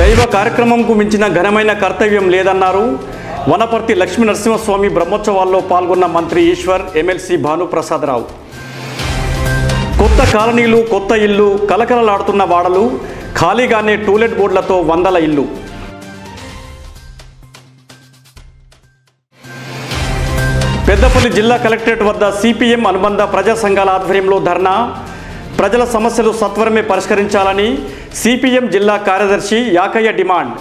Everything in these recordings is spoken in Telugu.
దైవ కార్యక్రమంకు మించిన ఘనమైన కర్తవ్యం లేదన్నారు వనపర్తి లక్ష్మీ నరసింహస్వామి బ్రహ్మోత్సవాల్లో పాల్గొన్న మంత్రి ఈశ్వర్ ఎమ్మెల్సీ భానుప్రసాదరావు కొత్త కాలనీలు కొత్త ఇల్లు కలకలలాడుతున్న వాడలు ఖాళీగానే టూలెట్ బోర్డులతో వందల ఇల్లు పెద్దపల్లి జిల్లా కలెక్టరేట్ వద్ద సిపిఎం అనుబంధ ప్రజా సంఘాల ఆధ్వర్యంలో ధర్నా ప్రజల సమస్యలు సత్వరమే పరిష్కరించాలని సిపిఎం జిల్లా కార్యదర్శి యాకయ్య డిమాండ్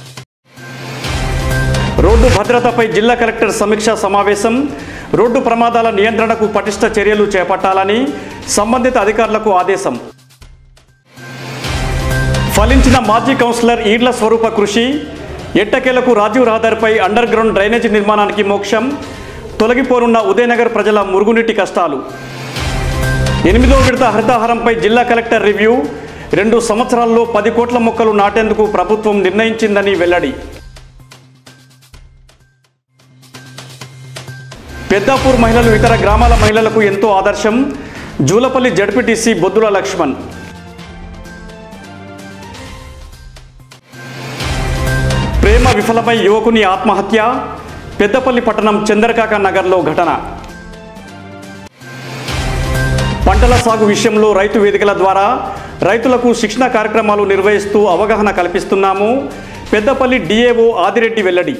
రోడ్డు భద్రతపై జిల్లా కలెక్టర్ సమీక్షా సమావేశం రోడ్డు ప్రమాదాల నియంత్రణకు పటిష్ట చర్యలు చేపట్టాలని సంబంధిత అధికారులకు ఆదేశం ఫలించిన మాజీ కౌన్సిలర్ ఈడ్ల స్వరూప కృషి ఎట్టకేలకు రాజీవ్ రహదారిపై అండర్ గ్రౌండ్ డ్రైనేజీ నిర్మాణానికి మోక్షం తొలగిపోనున్న ఉదయనగర్ ప్రజల మురుగునీటి కష్టాలు ఎనిమిదో విడత హరితహారంపై జిల్లా కలెక్టర్ రివ్యూ రెండు సంవత్సరాల్లో పది కోట్ల మొక్కలు నాటేందుకు ప్రభుత్వం నిర్ణయించిందని వెల్లడి పెద్దాపూర్ మహిళలు ఇతర గ్రామాల మహిళలకు ఎంతో ఆదర్శం జూలపల్లి జడ్పీటీసీ బొద్దుల లక్ష్మణ్ ప్రేమ విఫలమై యువకుని ఆత్మహత్య పెద్దపల్లి పట్టణం చంద్రకాక నగర్లో ఘటన పంటల సాగు విషయంలో రైతు వేదికల ద్వారా రైతులకు శిక్షణ కార్యక్రమాలు నిర్వహిస్తూ అవగాహన కల్పిస్తున్నాము పెద్దపల్లి డిఏఓ ఆదిరెడ్డి వెల్లడి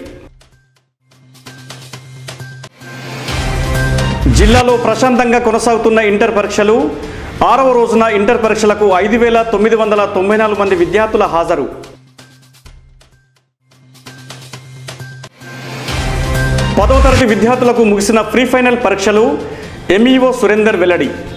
జిల్లాలో ప్రశాంతంగా కొనసాగుతున్న ఇంటర్ పరీక్షలు ఆరవ రోజున ఇంటర్ పరీక్షలకు ఐదు వేల తొమ్మిది వందల తొంభై నాలుగు మంది విద్యార్థుల హాజరు పదవ తరగతి విద్యార్థులకు ముగిసిన ప్రీ ఫైనల్ పరీక్షలు ఎంఈఓ సురేందర్ వెల్లడి